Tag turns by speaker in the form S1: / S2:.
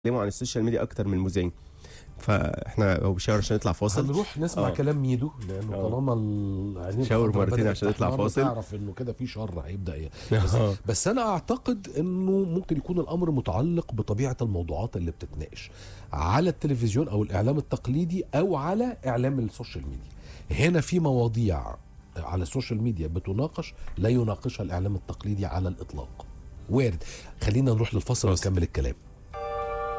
S1: بيتكلموا عن السوشيال ميديا اكتر من المذيعين فاحنا هو بيشاور عشان نطلع فاصل
S2: هنروح نسمع
S1: آه.
S2: كلام ميدو لانه
S1: آه.
S2: طالما العينين
S1: شاور
S2: الخضراء
S1: مرتين
S2: بدأت
S1: عشان يطلع
S2: تحمر،
S1: فاصل.
S2: تعرف انه كده في شر هيبدا ي- بس,
S1: آه.
S2: بس انا اعتقد انه ممكن يكون الامر متعلق بطبيعه الموضوعات اللي بتتناقش على التلفزيون او الاعلام التقليدي او على اعلام السوشيال ميديا هنا في مواضيع على السوشيال ميديا بتناقش لا يناقشها الاعلام التقليدي على الاطلاق وارد خلينا نروح للفاصل
S1: فاصل.
S2: ونكمل الكلام